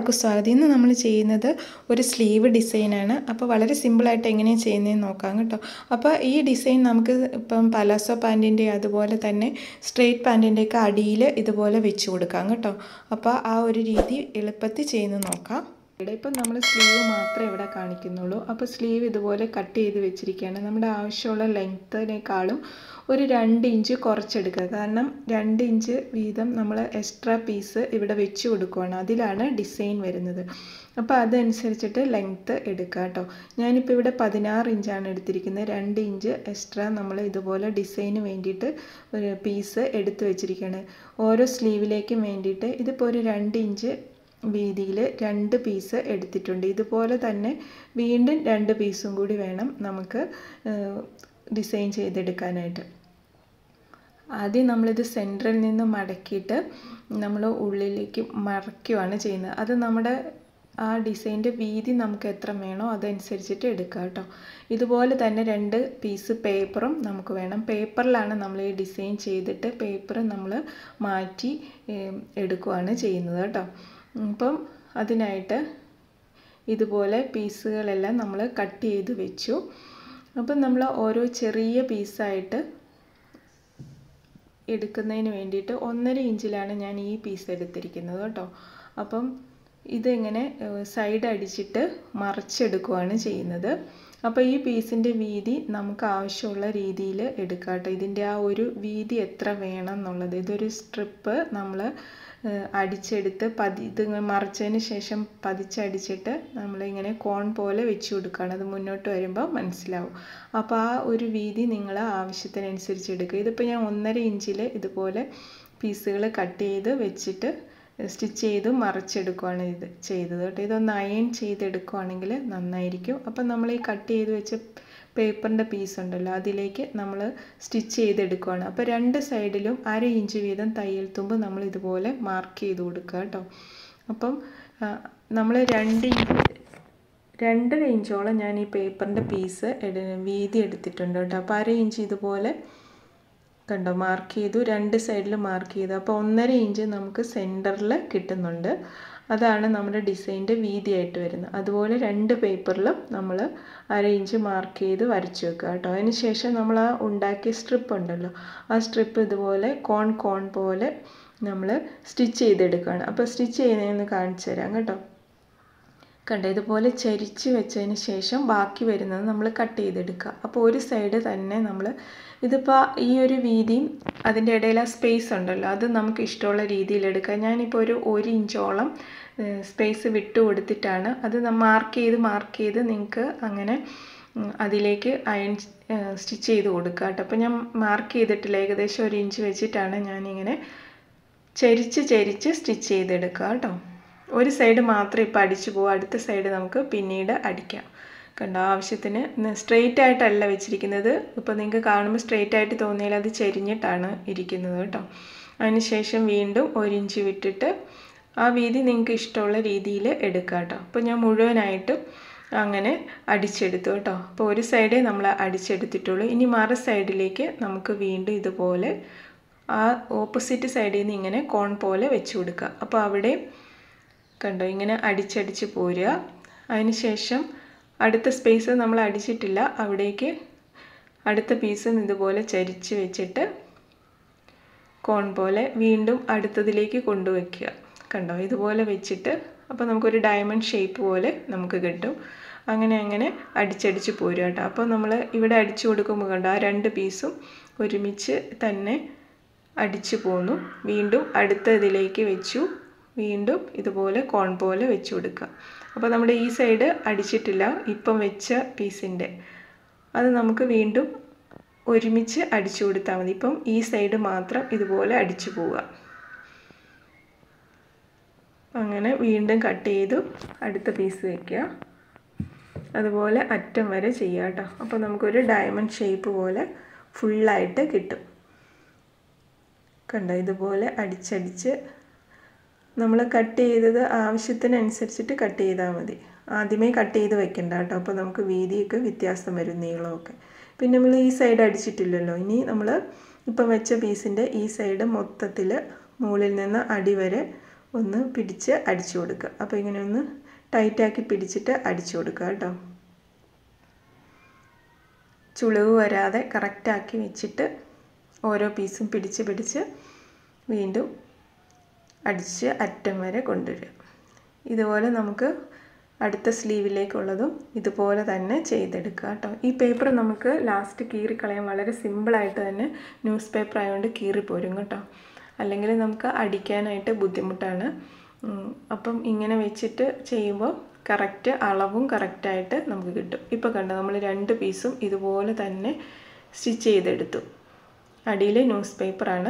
എല്ലാവർക്കും സ്വാഗതം ഇന്ന് നമ്മൾ ചെയ്യുന്നത് ഒരു സ്ലീവ് ഡിസൈനാണ് അപ്പോൾ വളരെ സിമ്പിളായിട്ട് എങ്ങനെയാണ് ചെയ്യുന്നതെന്ന് നോക്കാം കേട്ടോ അപ്പോൾ ഈ ഡിസൈൻ നമുക്ക് ഇപ്പം പലാസോ പാൻറ്റിൻ്റെ അതുപോലെ തന്നെ സ്ട്രെയിറ്റ് പാൻറ്റിൻ്റെയൊക്കെ അടിയിൽ ഇതുപോലെ വെച്ച് കൊടുക്കാം കേട്ടോ അപ്പോൾ ആ ഒരു രീതി എളുപ്പത്തിൽ ചെയ്യുന്നത് നോക്കാം ഇവിടെ ഇപ്പം നമ്മൾ സ്ലീവ് മാത്രമേ ഇവിടെ കാണിക്കുന്നുള്ളൂ അപ്പോൾ സ്ലീവ് ഇതുപോലെ കട്ട് ചെയ്ത് വെച്ചിരിക്കുകയാണ് നമ്മുടെ ആവശ്യമുള്ള ലെങ്ത്തിനേക്കാളും ഒരു രണ്ട് ഇഞ്ച് കുറച്ചെടുക്കുക കാരണം രണ്ട് ഇഞ്ച് വീതം നമ്മൾ എക്സ്ട്രാ പീസ് ഇവിടെ വെച്ച് കൊടുക്കുകയാണ് അതിലാണ് ഡിസൈൻ വരുന്നത് അപ്പോൾ അതനുസരിച്ചിട്ട് ലെങ്ത്ത് എടുക്കുക കേട്ടോ ഞാനിപ്പോൾ ഇവിടെ പതിനാറ് ഇഞ്ചാണ് എടുത്തിരിക്കുന്നത് രണ്ട് ഇഞ്ച് എക്സ്ട്രാ നമ്മൾ ഇതുപോലെ ഡിസൈന് വേണ്ടിയിട്ട് ഒരു പീസ് എടുത്ത് വെച്ചിരിക്കുകയാണ് ഓരോ സ്ലീവിലേക്കും വേണ്ടിയിട്ട് ഇതിപ്പോൾ ഒരു രണ്ട് ഇഞ്ച് വീതിയിൽ രണ്ട് പീസ് എടുത്തിട്ടുണ്ട് ഇതുപോലെ തന്നെ വീണ്ടും രണ്ട് പീസും കൂടി വേണം നമുക്ക് ഡിസൈൻ ചെയ്തെടുക്കാനായിട്ട് ആദ്യം നമ്മളിത് സെൻറ്ററിൽ നിന്ന് മടക്കിയിട്ട് നമ്മൾ ഉള്ളിലേക്ക് മറയ്ക്കുകയാണ് ചെയ്യുന്നത് അത് നമ്മുടെ ആ ഡിസൈൻ്റെ വീതി നമുക്ക് എത്ര വേണോ അതനുസരിച്ചിട്ട് എടുക്കുക കേട്ടോ ഇതുപോലെ തന്നെ രണ്ട് പീസ് പേപ്പറും നമുക്ക് വേണം പേപ്പറിലാണ് നമ്മൾ ഈ ഡിസൈൻ ചെയ്തിട്ട് പേപ്പർ നമ്മൾ മാറ്റി എടുക്കുകയാണ് ചെയ്യുന്നത് കേട്ടോ അപ്പം അതിനായിട്ട് ഇതുപോലെ പീസുകളെല്ലാം നമ്മൾ കട്ട് ചെയ്ത് വെച്ചു അപ്പം നമ്മൾ ഓരോ ചെറിയ പീസായിട്ട് എടുക്കുന്നതിന് വേണ്ടിയിട്ട് ഒന്നര ഇഞ്ചിലാണ് ഞാൻ ഈ പീസ് എടുത്തിരിക്കുന്നത് കേട്ടോ അപ്പം ഇതിങ്ങനെ സൈഡ് അടിച്ചിട്ട് മറിച്ചെടുക്കുകയാണ് ചെയ്യുന്നത് അപ്പോൾ ഈ പീസിൻ്റെ വീതി നമുക്ക് ആവശ്യമുള്ള രീതിയിൽ എടുക്കാം കേട്ടോ ഇതിൻ്റെ ആ ഒരു വീതി എത്ര വേണം എന്നുള്ളത് ഇതൊരു സ്ട്രിപ്പ് നമ്മൾ അടിച്ചെടുത്ത് പതി ഇത് മറിച്ചതിന് ശേഷം പതിച്ചടിച്ചിട്ട് നമ്മളിങ്ങനെ കോൺ പോലെ വെച്ച് കൊടുക്കുകയാണ് അത് മുന്നോട്ട് വരുമ്പോൾ മനസ്സിലാവും അപ്പോൾ ആ ഒരു വീതി നിങ്ങൾ ആവശ്യത്തിനനുസരിച്ച് എടുക്കുക ഇതിപ്പോൾ ഞാൻ ഒന്നര ഇഞ്ചിൽ ഇതുപോലെ പീസുകൾ കട്ട് ചെയ്ത് വെച്ചിട്ട് സ്റ്റിച്ച് ചെയ്ത് മറിച്ചെടുക്കുകയാണ് ഇത് ചെയ്തത് കേട്ടോ ഇതൊന്ന് അയൺ ചെയ്തെടുക്കുകയാണെങ്കിൽ നന്നായിരിക്കും അപ്പം നമ്മൾ ഈ കട്ട് ചെയ്ത് വെച്ച പേപ്പറിൻ്റെ പീസ് ഉണ്ടല്ലോ അതിലേക്ക് നമ്മൾ സ്റ്റിച്ച് ചെയ്തെടുക്കുകയാണ് അപ്പോൾ രണ്ട് സൈഡിലും അര ഇഞ്ച് വീതം തയ്യൽ തുമ്പ് നമ്മൾ ഇതുപോലെ മാർക്ക് ചെയ്ത് കൊടുക്കുക കേട്ടോ അപ്പം നമ്മൾ രണ്ട് ഇഞ്ച് രണ്ടര ഇഞ്ചോളം ഞാൻ ഈ പേപ്പറിൻ്റെ പീസ് വീതി എടുത്തിട്ടുണ്ട് കേട്ടോ അപ്പോൾ അര ഇഞ്ച് ഇതുപോലെ കണ്ടോ മാർക്ക് ചെയ്തു രണ്ട് സൈഡിൽ മാർക്ക് ചെയ്തു അപ്പോൾ ഒന്നര ഇഞ്ച് നമുക്ക് സെൻറ്ററിൽ കിട്ടുന്നുണ്ട് അതാണ് നമ്മുടെ ഡിസൈൻ്റെ വീതിയായിട്ട് വരുന്നത് അതുപോലെ രണ്ട് പേപ്പറിലും നമ്മൾ അര ഇഞ്ച് മാർക്ക് ചെയ്ത് വരച്ചു വെക്കുക കേട്ടോ അതിന് ശേഷം നമ്മൾ ആ ഉണ്ടാക്കിയ സ്ട്രിപ്പ് ഉണ്ടല്ലോ ആ സ്ട്രിപ്പ് ഇതുപോലെ കോൺ കോൺ പോലെ നമ്മൾ സ്റ്റിച്ച് ചെയ്തെടുക്കുകയാണ് അപ്പോൾ സ്റ്റിച്ച് ചെയ്യുന്നതെന്ന് കാണിച്ചു തരാം കേട്ടോ കണ്ടോ ഇതുപോലെ ചരിച്ച് വെച്ചതിന് ശേഷം ബാക്കി വരുന്നത് നമ്മൾ കട്ട് ചെയ്തെടുക്കുക അപ്പോൾ ഒരു സൈഡ് തന്നെ നമ്മൾ ഇതിപ്പോൾ ഈ ഒരു വീതിയും അതിൻ്റെ ഇടയിൽ ആ സ്പേസ് ഉണ്ടല്ലോ അത് നമുക്ക് ഇഷ്ടമുള്ള രീതിയിൽ എടുക്കുക ഞാനിപ്പോൾ ഒരു ഒരു ഇഞ്ചോളം സ്പേസ് വിട്ടു കൊടുത്തിട്ടാണ് അത് മാർക്ക് ചെയ്ത് മാർക്ക് ചെയ്ത് നിങ്ങൾക്ക് അങ്ങനെ അതിലേക്ക് അയൺ സ്റ്റിച്ച് ചെയ്ത് കൊടുക്കുക കേട്ടോ അപ്പോൾ ഞാൻ മാർക്ക് ചെയ്തിട്ടില്ല ഏകദേശം ഒരു ഇഞ്ച് വെച്ചിട്ടാണ് ഞാനിങ്ങനെ ചരിച്ച് ചരിച്ച് സ്റ്റിച്ച് ചെയ്തെടുക്കുക കേട്ടോ ഒരു സൈഡ് മാത്രം ഇപ്പോൾ അടിച്ചു പോകും അടുത്ത സൈഡ് നമുക്ക് പിന്നീട് അടിക്കാം കണ്ടോ ആവശ്യത്തിന് സ്ട്രെയിറ്റ് ആയിട്ടല്ല വെച്ചിരിക്കുന്നത് ഇപ്പോൾ നിങ്ങൾക്ക് കാണുമ്പോൾ സ്ട്രെയിറ്റ് ആയിട്ട് തോന്നിയാൽ അത് ചെരിഞ്ഞിട്ടാണ് ഇരിക്കുന്നത് കേട്ടോ അതിനുശേഷം വീണ്ടും ഒരു ഇഞ്ച് വിട്ടിട്ട് ആ വീതി നിങ്ങൾക്ക് ഇഷ്ടമുള്ള രീതിയിൽ എടുക്കുക കേട്ടോ അപ്പോൾ ഞാൻ മുഴുവനായിട്ടും അങ്ങനെ അടിച്ചെടുത്തു കേട്ടോ അപ്പോൾ ഒരു സൈഡേ നമ്മൾ അടിച്ചെടുത്തിട്ടുള്ളൂ ഇനി മറു സൈഡിലേക്ക് നമുക്ക് വീണ്ടും ഇതുപോലെ ആ ഓപ്പോസിറ്റ് സൈഡിൽ നിന്ന് ഇങ്ങനെ കോൺ പോലെ വെച്ച് കൊടുക്കുക അപ്പോൾ അവിടെ കണ്ടോ ഇങ്ങനെ അടിച്ചടിച്ച് പോരുക അതിനുശേഷം അടുത്ത സ്പേസ് നമ്മൾ അടിച്ചിട്ടില്ല അവിടേക്ക് അടുത്ത പീസ് ഇതുപോലെ ചരിച്ച് വെച്ചിട്ട് കോൺ പോലെ വീണ്ടും അടുത്തതിലേക്ക് കൊണ്ടുവയ്ക്കുക കണ്ടോ ഇതുപോലെ വെച്ചിട്ട് അപ്പോൾ നമുക്കൊരു ഡയമണ്ട് ഷേപ്പ് പോലെ നമുക്ക് കിട്ടും അങ്ങനെ അങ്ങനെ അടിച്ചടിച്ച് പോരുക കേട്ടോ അപ്പോൾ നമ്മൾ ഇവിടെ അടിച്ചു കൊടുക്കുമ്പോൾ കണ്ടോ ആ രണ്ട് പീസും ഒരുമിച്ച് തന്നെ അടിച്ചു പോന്നു വീണ്ടും അടുത്ത ഇതിലേക്ക് വെച്ചു വീണ്ടും ഇതുപോലെ കോൺ പോലെ വെച്ച് കൊടുക്കുക അപ്പോൾ നമ്മുടെ ഈ സൈഡ് അടിച്ചിട്ടില്ല ഇപ്പം വെച്ച പീസിൻ്റെ അത് നമുക്ക് വീണ്ടും ഒരുമിച്ച് അടിച്ചു കൊടുത്താൽ മതി ഇപ്പം ഈ സൈഡ് മാത്രം ഇതുപോലെ അടിച്ചു പോവുക അങ്ങനെ വീണ്ടും കട്ട് ചെയ്തു അടുത്ത പീസ് വയ്ക്കുക അതുപോലെ അറ്റം വരെ ചെയ്യുക കേട്ടോ അപ്പോൾ നമുക്കൊരു ഡയമണ്ട് ഷേപ്പ് പോലെ ഫുള്ളായിട്ട് കിട്ടും കണ്ടോ ഇതുപോലെ അടിച്ചടിച്ച് നമ്മൾ കട്ട് ചെയ്തത് ആവശ്യത്തിനനുസരിച്ചിട്ട് കട്ട് ചെയ്താൽ മതി ആദ്യമേ കട്ട് ചെയ്ത് വെക്കണ്ട കേട്ടോ അപ്പോൾ നമുക്ക് വീതിയൊക്കെ വ്യത്യാസം വരും നീളമൊക്കെ പിന്നെ നമ്മൾ ഈ സൈഡ് അടിച്ചിട്ടില്ലല്ലോ ഇനി നമ്മൾ ഇപ്പം വെച്ച പീസിൻ്റെ ഈ സൈഡ് മൊത്തത്തിൽ മുകളിൽ നിന്ന് അടി വരെ ഒന്ന് പിടിച്ച് അടിച്ചു കൊടുക്കുക അപ്പോൾ ഇങ്ങനെ ഒന്ന് ടൈറ്റാക്കി പിടിച്ചിട്ട് അടിച്ചു കൊടുക്കുക കേട്ടോ ചുളിവ് വരാതെ കറക്റ്റാക്കി വെച്ചിട്ട് ഓരോ പീസും പിടിച്ച് പിടിച്ച് വീണ്ടും അടിച്ച് അറ്റം വരെ കൊണ്ടുവരിക ഇതുപോലെ നമുക്ക് അടുത്ത സ്ലീവിലേക്കുള്ളതും ഇതുപോലെ തന്നെ ചെയ്തെടുക്കുക കേട്ടോ ഈ പേപ്പർ നമുക്ക് ലാസ്റ്റ് കീറിക്കളയാൻ വളരെ സിമ്പിളായിട്ട് തന്നെ ന്യൂസ് പേപ്പർ ആയതുകൊണ്ട് കീറിപ്പോരും കേട്ടോ അല്ലെങ്കിൽ നമുക്ക് അടിക്കാനായിട്ട് ബുദ്ധിമുട്ടാണ് അപ്പം ഇങ്ങനെ വെച്ചിട്ട് ചെയ്യുമ്പോൾ കറക്റ്റ് അളവും കറക്റ്റായിട്ട് നമുക്ക് കിട്ടും ഇപ്പോൾ കണ്ടോ നമ്മൾ രണ്ട് പീസും ഇതുപോലെ തന്നെ സ്റ്റിച്ച് ചെയ്തെടുത്തു അടിയിൽ ന്യൂസ് പേപ്പറാണ്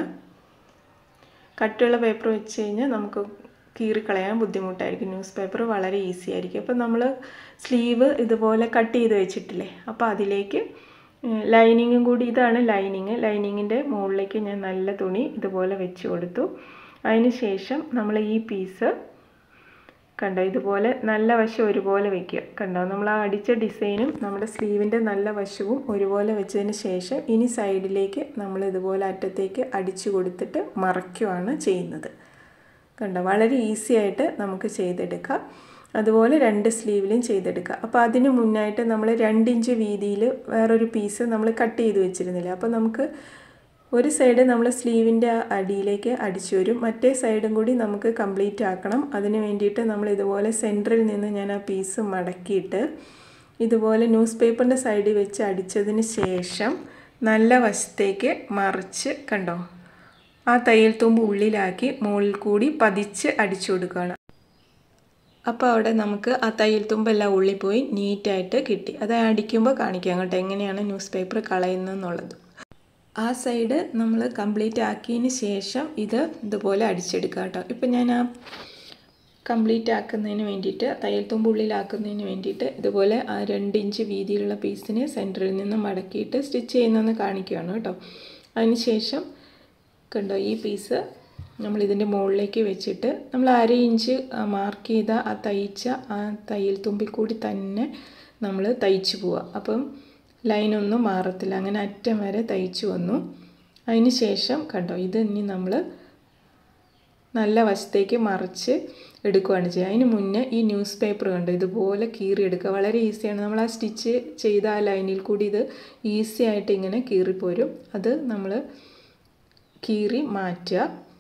കട്ടുള്ള പേപ്പർ വെച്ച് കഴിഞ്ഞാൽ നമുക്ക് കീറിക്കളയാൻ ബുദ്ധിമുട്ടായിരിക്കും ന്യൂസ് പേപ്പർ വളരെ ഈസി ആയിരിക്കും അപ്പോൾ നമ്മൾ സ്ലീവ് ഇതുപോലെ കട്ട് ചെയ്ത് വെച്ചിട്ടില്ലേ അപ്പോൾ അതിലേക്ക് ലൈനിങ്ങും കൂടി ഇതാണ് ലൈനിങ് ലൈനിങ്ങിൻ്റെ മുകളിലേക്ക് ഞാൻ നല്ല തുണി ഇതുപോലെ വെച്ച് കൊടുത്തു അതിന് ശേഷം നമ്മൾ ഈ പീസ് കണ്ടോ ഇതുപോലെ നല്ല വശം ഒരുപോലെ വെക്കുക കണ്ടോ നമ്മൾ ആ അടിച്ച ഡിസൈനും നമ്മുടെ സ്ലീവിൻ്റെ നല്ല വശവും ഒരുപോലെ വെച്ചതിന് ശേഷം ഇനി സൈഡിലേക്ക് നമ്മൾ ഇതുപോലെ അറ്റത്തേക്ക് അടിച്ചു കൊടുത്തിട്ട് മറയ്ക്കുവാണ് ചെയ്യുന്നത് കണ്ടോ വളരെ ഈസി ആയിട്ട് നമുക്ക് ചെയ്തെടുക്കാം അതുപോലെ രണ്ട് സ്ലീവിലും ചെയ്തെടുക്കുക അപ്പോൾ അതിന് മുന്നായിട്ട് നമ്മൾ രണ്ടിഞ്ച് വീതിയിൽ വേറൊരു പീസ് നമ്മൾ കട്ട് ചെയ്ത് വെച്ചിരുന്നില്ല അപ്പോൾ നമുക്ക് ഒരു സൈഡ് നമ്മൾ സ്ലീവിൻ്റെ അടിയിലേക്ക് അടിച്ചു വരും മറ്റേ സൈഡും കൂടി നമുക്ക് കംപ്ലീറ്റ് ആക്കണം അതിന് വേണ്ടിയിട്ട് നമ്മൾ ഇതുപോലെ സെൻറ്ററിൽ നിന്ന് ഞാൻ ആ പീസ് മടക്കിയിട്ട് ഇതുപോലെ ന്യൂസ് പേപ്പറിൻ്റെ സൈഡിൽ വെച്ച് അടിച്ചതിന് ശേഷം നല്ല വശത്തേക്ക് മറിച്ച് കണ്ടോ ആ തയ്യൽ തുമ്പ് ഉള്ളിലാക്കി മുകളിൽ കൂടി പതിച്ച് അടിച്ചു കൊടുക്കുകയാണ് അപ്പോൾ അവിടെ നമുക്ക് ആ തയ്യൽ തുമ്പെല്ലാം ഉള്ളിൽ പോയി നീറ്റായിട്ട് കിട്ടി അത് അടിക്കുമ്പോൾ കാണിക്കാം കേട്ടോ എങ്ങനെയാണ് ന്യൂസ് പേപ്പർ കളയുന്നതെന്നുള്ളത് ആ സൈഡ് നമ്മൾ കംപ്ലീറ്റ് ആക്കിയതിന് ശേഷം ഇത് ഇതുപോലെ അടിച്ചെടുക്കുക കേട്ടോ ഇപ്പം ഞാൻ ആ കംപ്ലീറ്റ് ആക്കുന്നതിന് വേണ്ടിയിട്ട് തയ്യൽ തുമ്പ് ഉള്ളിലാക്കുന്നതിന് വേണ്ടിയിട്ട് ഇതുപോലെ ആ രണ്ട് ഇഞ്ച് വീതിയിലുള്ള പീസിനെ സെൻറ്ററിൽ നിന്ന് മടക്കിയിട്ട് സ്റ്റിച്ച് ചെയ്യുന്നതെന്ന് കാണിക്കുകയാണ് കേട്ടോ അതിന് ശേഷം കണ്ടോ ഈ പീസ് നമ്മൾ ഇതിൻ്റെ മുകളിലേക്ക് വെച്ചിട്ട് നമ്മൾ അര ഇഞ്ച് മാർക്ക് ചെയ്ത ആ തയ്ച്ച ആ തയ്യൽ തുമ്പിൽ കൂടി തന്നെ നമ്മൾ തയ്ച്ചു പോവുക അപ്പം ലൈനൊന്നും മാറത്തില്ല അങ്ങനെ അറ്റം വരെ തയ്ച്ചു വന്നു അതിന് ശേഷം കണ്ടോ ഇത് ഇനി നമ്മൾ നല്ല വശത്തേക്ക് മറിച്ച് എടുക്കുകയാണ് ചെയ്യുക അതിന് മുന്നേ ഈ ന്യൂസ് പേപ്പർ കണ്ടോ ഇതുപോലെ കീറിയെടുക്കുക വളരെ ഈസിയാണ് നമ്മൾ ആ സ്റ്റിച്ച് ചെയ്ത ആ ലൈനിൽ കൂടി ഇത് ഈസി ആയിട്ട് ഇങ്ങനെ കീറിപ്പോരും അത് നമ്മൾ കീറി മാറ്റുക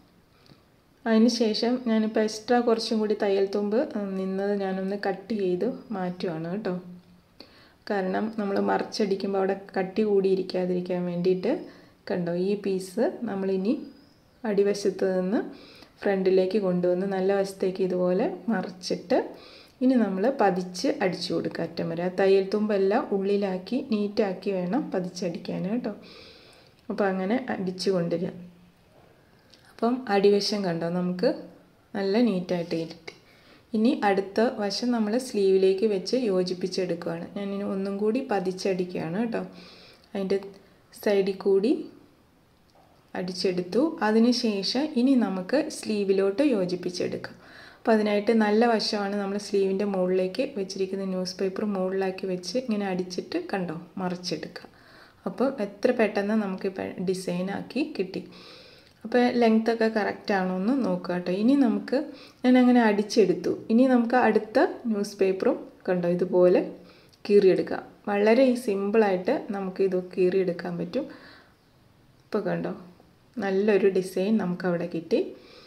അതിന് ശേഷം ഞാനിപ്പോൾ എക്സ്ട്രാ കുറച്ചും കൂടി തയ്യൽ തുമ്പ് നിന്നത് ഞാനൊന്ന് കട്ട് ചെയ്ത് മാറ്റുവാണ് കേട്ടോ കാരണം നമ്മൾ മറിച്ചടിക്കുമ്പോൾ അവിടെ കട്ടി കൂടിയിരിക്കാതിരിക്കാൻ വേണ്ടിയിട്ട് കണ്ടോ ഈ പീസ് നമ്മളിനി അടിവശത്ത് നിന്ന് ഫ്രണ്ടിലേക്ക് കൊണ്ടുവന്ന് നല്ല വശത്തേക്ക് ഇതുപോലെ മറിച്ചിട്ട് ഇനി നമ്മൾ പതിച്ച് അടിച്ചു കൊടുക്കുക അറ്റം വരെ ആ തയ്യൽ തുമ്പെല്ലാം ഉള്ളിലാക്കി നീറ്റാക്കി വേണം പതിച്ചടിക്കാൻ കേട്ടോ അപ്പോൾ അങ്ങനെ അടിച്ചു കൊണ്ടുവരിക അപ്പം അടിവശം കണ്ടോ നമുക്ക് നല്ല നീറ്റായിട്ട് കിട്ടി ഇനി അടുത്ത വശം നമ്മൾ സ്ലീവിലേക്ക് വെച്ച് യോജിപ്പിച്ചെടുക്കുകയാണ് ഞാനിനി ഒന്നും കൂടി പതിച്ചടിക്കുകയാണ് കേട്ടോ അതിൻ്റെ സൈഡിൽ കൂടി അടിച്ചെടുത്തു അതിന് ശേഷം ഇനി നമുക്ക് സ്ലീവിലോട്ട് യോജിപ്പിച്ചെടുക്കാം അപ്പോൾ അതിനായിട്ട് നല്ല വശമാണ് നമ്മൾ സ്ലീവിൻ്റെ മുകളിലേക്ക് വെച്ചിരിക്കുന്ന ന്യൂസ് പേപ്പർ മുകളിലാക്കി വെച്ച് ഇങ്ങനെ അടിച്ചിട്ട് കണ്ടോ മറിച്ചെടുക്കുക അപ്പോൾ എത്ര പെട്ടെന്ന് നമുക്ക് ഡിസൈനാക്കി കിട്ടി അപ്പോൾ ലെങ്ത് ഒക്കെ കറക്റ്റ് ആണോ എന്ന് നോക്കുക കേട്ടോ ഇനി നമുക്ക് ഞാൻ അങ്ങനെ അടിച്ചെടുത്തു ഇനി നമുക്ക് അടുത്ത ന്യൂസ് പേപ്പറും കണ്ടോ ഇതുപോലെ കീറിയെടുക്കാം വളരെ സിമ്പിളായിട്ട് നമുക്ക് ഇത് കീറിയെടുക്കാൻ പറ്റും ഇപ്പോൾ കണ്ടോ നല്ലൊരു ഡിസൈൻ നമുക്ക് അവിടെ കിട്ടി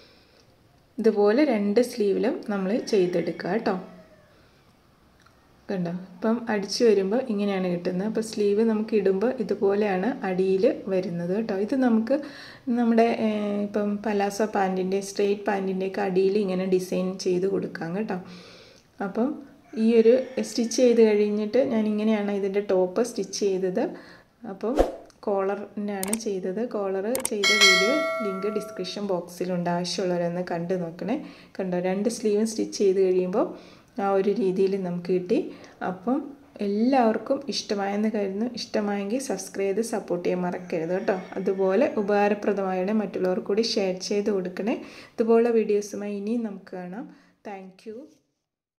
ഇതുപോലെ രണ്ട് സ്ലീവിലും നമ്മൾ ചെയ്തെടുക്കുക കേട്ടോ കണ്ടോ ഇപ്പം അടിച്ചു വരുമ്പോൾ ഇങ്ങനെയാണ് കിട്ടുന്നത് അപ്പോൾ സ്ലീവ് നമുക്ക് ഇടുമ്പോൾ ഇതുപോലെയാണ് അടിയിൽ വരുന്നത് കേട്ടോ ഇത് നമുക്ക് നമ്മുടെ ഇപ്പം പലാസോ പാൻറ്റിൻ്റെ സ്ട്രെയിറ്റ് പാൻറ്റിൻ്റെയൊക്കെ അടിയിൽ ഇങ്ങനെ ഡിസൈൻ ചെയ്ത് കൊടുക്കാം കേട്ടോ അപ്പം ഈ ഒരു സ്റ്റിച്ച് ചെയ്ത് കഴിഞ്ഞിട്ട് ഞാൻ ഇങ്ങനെയാണ് ഇതിൻ്റെ ടോപ്പ് സ്റ്റിച്ച് ചെയ്തത് അപ്പം കോളറിനാണ് ചെയ്തത് കോളർ ചെയ്ത വീഡിയോ ലിങ്ക് ഡിസ്ക്രിപ്ഷൻ ബോക്സിലുണ്ട് ആവശ്യമുള്ളവരൊന്ന് കണ്ടു നോക്കണേ കണ്ടോ രണ്ട് സ്ലീവും സ്റ്റിച്ച് ചെയ്ത് കഴിയുമ്പോൾ ആ ഒരു രീതിയിൽ നമുക്ക് കിട്ടി അപ്പം എല്ലാവർക്കും ഇഷ്ടമായെന്ന് കരുതുന്നു ഇഷ്ടമായെങ്കിൽ സബ്സ്ക്രൈബ് ചെയ്ത് സപ്പോർട്ട് ചെയ്യാൻ മറക്കരുത് കേട്ടോ അതുപോലെ ഉപകാരപ്രദമായാണ് മറ്റുള്ളവർക്ക് കൂടി ഷെയർ ചെയ്ത് കൊടുക്കണേ ഇതുപോലുള്ള വീഡിയോസുമായി ഇനിയും നമുക്ക് കാണാം താങ്ക്